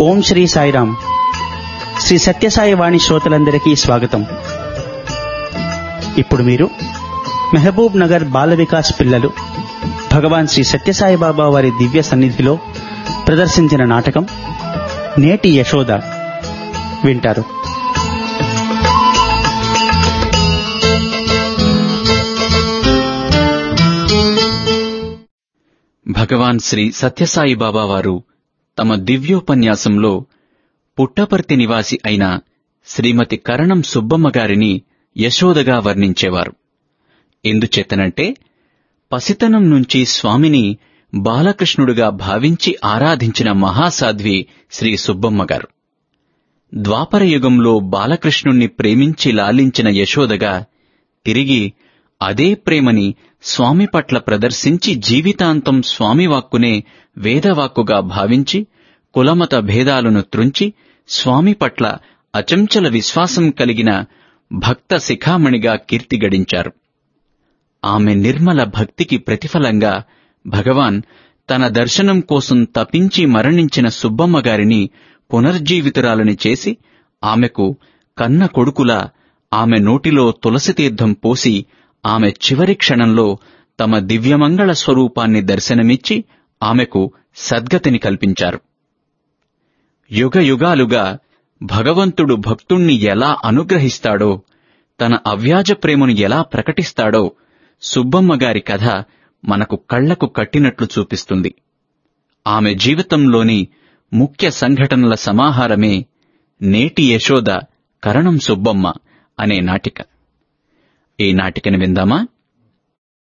ఓం శ్రీ సాయిరాం శ్రీ సత్యసాయి వాణి శ్రోతలందరికీ స్వాగతం ఇప్పుడు మీరు మెహబూబ్ నగర్ బాల వికాస్ పిల్లలు భగవాన్ శ్రీ సత్యసాయి బాబా వారి దివ్య సన్నిధిలో ప్రదర్శించిన నాటకం నేటి యశోద వింటారు భగవాన్ శ్రీ సత్యసాయి బాబా వారు తమ దివ్యోపన్యాసంలో పుట్టపర్తి నివాసి అయిన శ్రీమతి కరణం సుబ్బమ్మ గారిని యశోదగా వర్ణించేవారు ఎందుచేతనంటే పసితనం నుంచి స్వామిని బాలకృష్ణుడుగా భావించి ఆరాధించిన మహాసాధ్వి శ్రీ సుబ్బమ్మ గారు ద్వాపర యుగంలో బాలకృష్ణుణ్ణి ప్రేమించి లాలించిన యశోదగా తిరిగి అదే ప్రేమని స్వామి పట్ల ప్రదర్శించి జీవితాంతం స్వామి వాక్కునే వేదవాక్కుగా భావించి కులమత భేదాలను త్రుంచి స్వామి పట్ల అచంచల విశ్వాసం కలిగిన భక్త శిఖామణిగా కీర్తి గడించారు ఆమె నిర్మల భక్తికి ప్రతిఫలంగా భగవాన్ తన దర్శనం కోసం తపించి మరణించిన సుబ్బమ్మ గారిని పునర్జీవితురాలని చేసి ఆమెకు కన్న కొడుకులా ఆమె నోటిలో తులసి తీర్థం పోసి ఆమె చివరి క్షణంలో తమ దివ్యమంగళ స్వరూపాన్ని దర్శనమిచ్చి ఆమెకు సద్గతిని కల్పించారు యుగ యుగాలుగా భగవంతుడు భక్తుణ్ణి ఎలా అనుగ్రహిస్తాడో తన అవ్యాజ ప్రేమను ఎలా ప్రకటిస్తాడో సుబ్బమ్మ గారి కథ మనకు కళ్లకు కట్టినట్లు చూపిస్తుంది ఆమె జీవితంలోని ముఖ్య సంఘటనల సమాహారమే నేటి యశోద కరణం సుబ్బమ్మ అనే నాటిక ఈ నాటికను విందామా